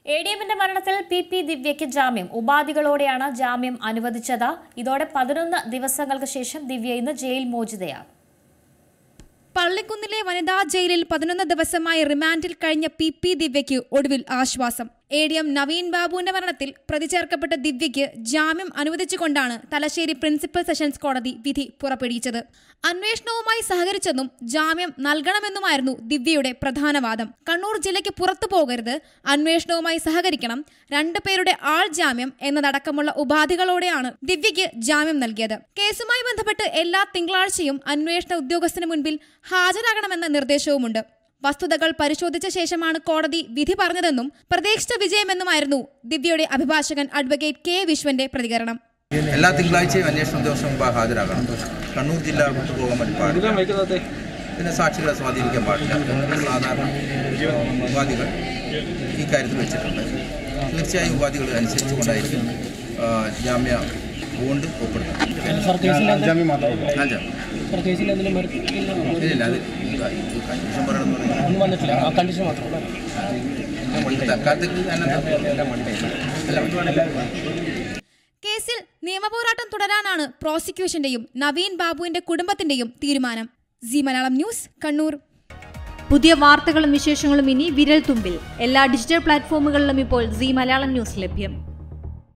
A D എമ്മിന്റെ മരണത്തിൽ P P ദിവ്യയ്ക്ക് ജാമ്യം ഉപാധികളോടെയാണ് ജാമ്യം അനുവദിച്ചത് ഇതോടെ പതിനൊന്ന് ദിവസങ്ങൾക്ക് ശേഷം ദിവ്യ ഇന്ന് ജയിൽ മോചിതയാണ് പള്ളിക്കുന്നിലെ വനിതാ ജയിലിൽ പതിനൊന്ന് ദിവസമായി റിമാൻഡിൽ കഴിഞ്ഞ പി പി ദിവ്യയ്ക്ക് ഒടുവിൽ ആശ്വാസം എ ഡി എം നവീൻ ബാബുവിന്റെ മരണത്തിൽ പ്രതി ചേർക്കപ്പെട്ട ദിവ്യയ്ക്ക് ജാമ്യം അനുവദിച്ചുകൊണ്ടാണ് തലശ്ശേരി പ്രിൻസിപ്പൽ സെഷൻസ് കോടതി വിധി പുറപ്പെടുവിച്ചത് അന്വേഷണവുമായി സഹകരിച്ചെന്നും ജാമ്യം നൽകണമെന്നുമായിരുന്നു ദിവ്യയുടെ പ്രധാന വാദം കണ്ണൂർ ജില്ലയ്ക്ക് പുറത്തു പോകരുത് അന്വേഷണവുമായി സഹകരിക്കണം രണ്ടുപേരുടെ ആൾ ജാമ്യം എന്നതടക്കമുള്ള ഉപാധികളോടെയാണ് ദിവ്യയ്ക്ക് ജാമ്യം നൽകിയത് കേസുമായി ബന്ധപ്പെട്ട് എല്ലാ തിങ്കളാഴ്ചയും അന്വേഷണ ഉദ്യോഗസ്ഥന് മുൻപിൽ ഹാജരാകണമെന്ന നിർദ്ദേശവുമുണ്ട് വസ്തുതകൾ പരിശോധിച്ച ശേഷമാണ് കോടതി വിധി പറഞ്ഞതെന്നും പ്രതീക്ഷിച്ച വിജയമെന്നുമായിരുന്നു ദിവ്യയുടെ അഭിഭാഷകൻ അഡ്വക്കേറ്റ് കെ വിശ്വന്റെ പ്രതികരണം എല്ലാ തിങ്കളാഴ്ചയും അന്വേഷണ ഉദ്യോഗസ്ഥൻ മുമ്പ് ഹാജരാകണം കണ്ണൂർ ജില്ല വിട്ടു പോകാൻ വേണ്ടി പാടില്ല പിന്നെ സാക്ഷികളെ സ്വാധീനിക്കാൻ പാടില്ല എന്നുള്ള സാധാരണ ഉപാധികൾ ഈ കാര്യത്തിൽ വെച്ചിട്ടുണ്ട് തീർച്ചയായും ഉപാധികൾ അനുസരിച്ചുകൊണ്ടായിരിക്കും ആ, ജാമ്യ ബോണ്ട് ഒപ്പിടുന്നത് സർ കേസിൽ ആ ജാമ്യം സർ കേസിൽ എന്തെങ്കിലും മെറിറ്റില്ല ഇല്ല അത് കണ്ടീഷൻ പറയണമെന്ന് പറഞ്ഞാൽ ഒന്നും വന്നിട്ടില്ല ആ കണ്ടീഷൻ മാത്രമല്ല തൽക്കാലത്തേക്ക് തന്നെ അല്ല കേസിൽ നിയമപോരാട്ടം തുടരാനാണ് പ്രോസിക്യൂഷന്റെയും നവീൻ ബാബുവിന്റെ കുടുംബത്തിന്റെയും തീരുമാനം സി മലയാളം ന്യൂസ് കണ്ണൂർ പുതിയ വാർത്തകളും വിശേഷങ്ങളും ഇനി വിരൽ തുമ്പിൽ എല്ലാ ഡിജിറ്റൽ പ്ലാറ്റ്ഫോമുകളിലും ഇപ്പോൾ സി മലയാളം ന്യൂസ് ലഭ്യം